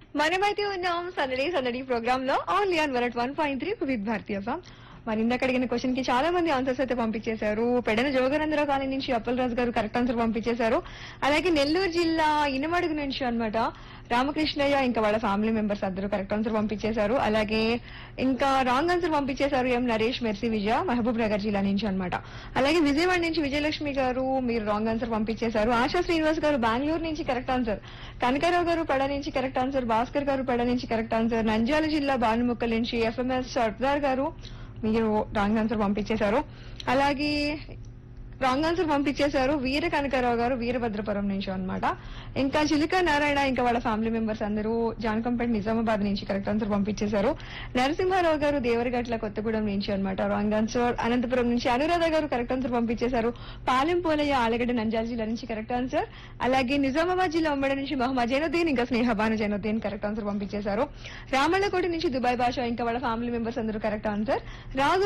మనమైతే ఉన్నాం సందడి సందడి ప్రోగ్రామ్ లో only on one one point three with Bharatiya farm మరి ఇందాక అడిగిన క్వశ్చన్ కి చాలా మంది ఆన్సర్స్ అయితే పంపించేశారు పెడన జోగనందరావు కాలనీ నుంచి అప్పలరాజు గారు కరెక్ట్ ఆన్సర్ పంపించేశారు అలాగే నెల్లూరు జిల్లా ఇనమడుగు నుంచి అన్నమాట రామకృష్ణయ్య ఇంకా వాళ్ళ ఫ్యామిలీ మెంబర్స్ అందరూ కరెక్ట్ ఆన్సర్ పంపించేశారు అలాగే ఇంకా రాంగ్ ఆన్సర్ పంపించేశారు M Naresh Mercy Vijaya Mahabubnagar జిల్లా నుంచి అన్నమాట అలాగే విజయవాడ నుంచి విజయలక్ష్మి గారు మీరు రాంగ్ ఆన్సర్ పంపించేశారు ఆశా శ్రీనివాస్ గారు బెంగళూరు నుంచి కరెక్ట్ ఆన్సర్ కనకారావు గారు పెడ నుంచి కరెక్ట్ ఆన్సర్ భాస్కర్ గారు పెడ నుంచి కరెక్ట్ ఆన్సర్ నంద్యాల జిల్లా బానుముక్కల నుంచి ఎఫ్ఎంఎస్ సర్దార్ గారు మీరు రాంగ్ ఆన్సర్ పంపించేశారు అలాగే రాంగ్ ఆన్సర్ పంపించేశారు వీర కనకారావు గారు వీరభద్రపురం నుంచి అన్నమాట ఇంకా చిలుక నారాయణ ఇంకా వాళ్ళ ఫ్యామిలీ మెంబర్స్ అందరూ జానకంపేట నిజామాబాద్ నుంచి కరెక్ట్ ఆన్సర్ పంపించేశారు నరసింహారావు గారు దేవరగట్ల కొత్తగూడెం నుంచి అన్నమాట రాంగ్ ఆన్సర్ అనంతపురం నుంచి అనురాధ గారు కరెక్ట్ ఆన్సర్ పంపించేశారు పాలెం పోలయ్య ఆలగడ్డ నంద్యాల జిల్లా నుంచి కరెక్ట్ ఆన్సర్ అలాగే నిజామాబాద్ జిల్లా ఉమ్మడి నుంచి మహమ్మద్ జైనుద్దీన్ ఇంకా స్నేహబాను జైనుద్దీన్ కరెక్ట్ ఆన్సర్ పంపించేశారు రామళ్ళకోటి నుంచి దుబాయ్ భాష ఇంకా వాళ్ళ ఫ్యామిలీ మెంబర్స్ అందరూ కరెక్ట్ ఆన్సర్ రాజు